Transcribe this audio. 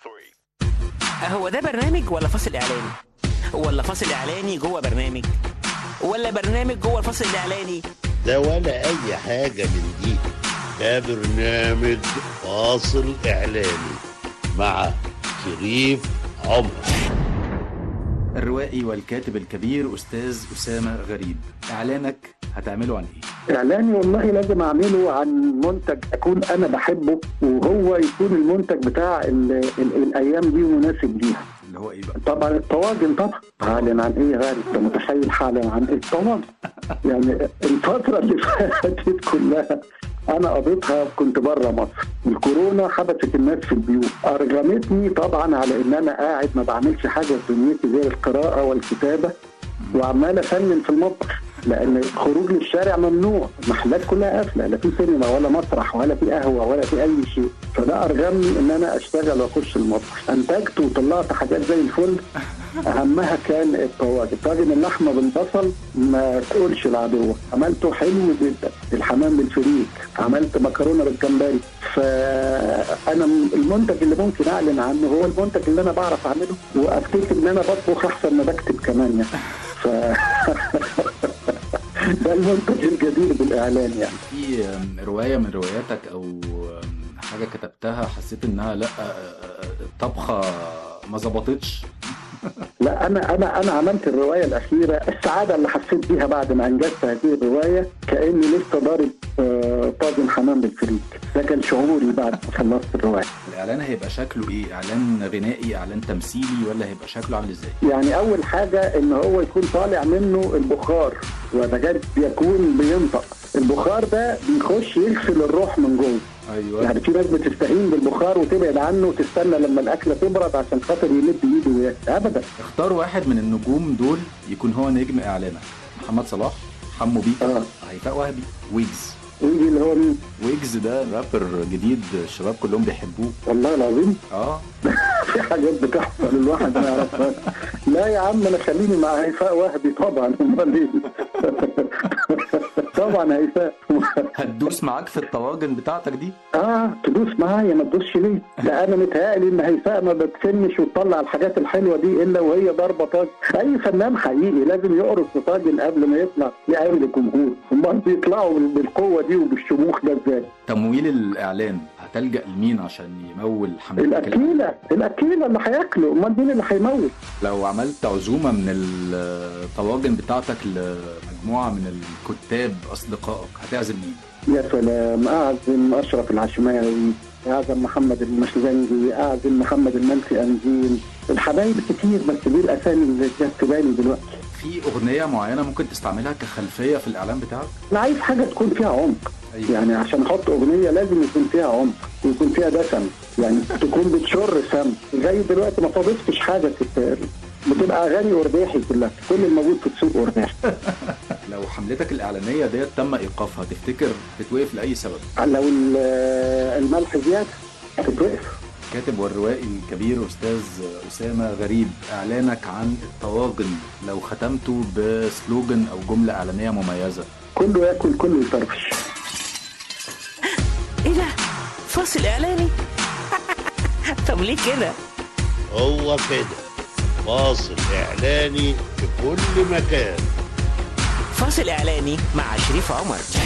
هو ده برنامج ولا فاصل اعلاني ولا فاصل اعلاني جوه برنامج ولا برنامج جوه الفاصل الاعلاني ده ولا أي حاجة من دي ده برنامج فاصل إعلاني مع شريف عمر الروائي والكاتب الكبير أستاذ أسامة غريب إعلانك هتعمله عن إيه؟ اعلاني والله لازم اعمله عن منتج اكون انا بحبه وهو يكون المنتج بتاع ال ال الايام دي مناسب ليها اللي هو إيه بقى؟ طبعا الطواجن طبعا هعلن عن ايه غالي انت متخيل هعلن عن ايه الطواجن يعني الفتره اللي فاتت كلها انا قضيتها كنت بره مصر الكورونا حبست الناس في البيوت ارغمتني طبعا على ان انا قاعد ما بعملش حاجه في دنيتي غير القراءه والكتابه وعمال افنن في المطبخ لان الخروج للشارع ممنوع المحلات كلها قافله لا في سينما ولا مسرح ولا في قهوه ولا في اي شيء فده ارغمني ان انا اشتغل واخش المطبخ انتجت وطلعت حاجات زي الفل اهمها كان الطواجن طاجن اللحمه بالبصل ما تقولش العدو عملته حلو جدا الحمام بالفريك عملت مكرونه بالجمبري فانا المنتج اللي ممكن اعلن عنه هو المنتج اللي انا بعرف اعمله وافتكر ان انا بطبخ احسن ما بكتب كمان يعني ف ده المنتج الجدير بالاعلان يعني في آم، رواية من رواياتك أو آم، حاجة كتبتها حسيت إنها لأ آه، آه، الطبخة ما ظبطتش لا انا انا انا عملت الروايه الاخيره السعاده اللي حسيت بيها بعد ما انجزت هذه الروايه كاني لسه ضارب آه، طاجن حمام بالفريك ده كان شعوري بعد ما خلصت الروايه الإعلان هيبقى شكله إيه؟ إعلان غنائي إعلان تمثيلي ولا هيبقى شكله عامل إزاي؟ يعني اول حاجه ان هو يكون طالع منه البخار وبجد يكون بينطق البخار ده بيخش يغسل الروح من جوه أيوه يعني في ناس بتستهين بالبخار وتبعد عنه وتستنى لما الاكله تبرد عشان خاطر يمد ايده وياكل ابدا اختار واحد من النجوم دول يكون هو نجم إعلانك محمد صلاح حمو بيكا اه هيفاء وهبي ويجز ويجي اللي هو مين ويجز ده رابر جديد الشباب كلهم بيحبوه والله العظيم اه في حاجات بتحصل الواحد ما يعرفهاش لا يا عم انا خليني مع هيفاء وهبي طبعا امال ايه طبعا هيفاء هتدوس معاك في الطواجن بتاعتك دي اه تدوس معايا ما تدوسش ليه؟ ده انا متهيألي ان هيفاء ما بتفنش وتطلع الحاجات الحلوه دي الا وهي ضربه طاجن، اي فنان حقيقي لازم يقرص في طاجن قبل ما يطلع يقابل الجمهور، امال بيطلعوا بال- بالقوه دي وبالشموخ ده ازاي؟ تمويل الاعلان هتلجا لمين عشان يمول حملتك الإعلان؟ الاكيله الاكيله اللي هياكلوا امال مين اللي هيموت؟ لو عملت عزومه من الطواجن بتاعتك لمجموعه من الكتاب اصدقائك هتعزم مين يا سلام اعزم اشرف العشماوي اعزم محمد المشزنجي اعزم محمد المنسي انزين الحبايب كتير بس دي الاسامي اللي جت في بالي دلوقتي في اغنيه معينه ممكن تستعملها كخلفيه في الاعلان بتاعك انا عايز حاجه تكون فيها عمق أيوة. يعني عشان احط اغنيه لازم يكون فيها عمق ويكون فيها دسم يعني تكون بتشر سم زي دلوقتي ما صادفتش حاجه تتقال بتبقى اغاني ورداحي كلها كل الموجود في السوق ورداحي لو حملتك الاعلانيه ديت تم ايقافها تفتكر تتوقف لاي سبب لو ال- الملح زياده تتوقف الكاتب والروائي الكبير استاذ اسامه غريب اعلانك عن الطواجن لو ختمته بسلوجن او جمله اعلانيه مميزه كله ياكل كله يطرفش ايه ده فاصل اعلاني طب ليه كده هو كده فاصل إعلاني في كل مكان فاصل اعلاني مع شريف عمر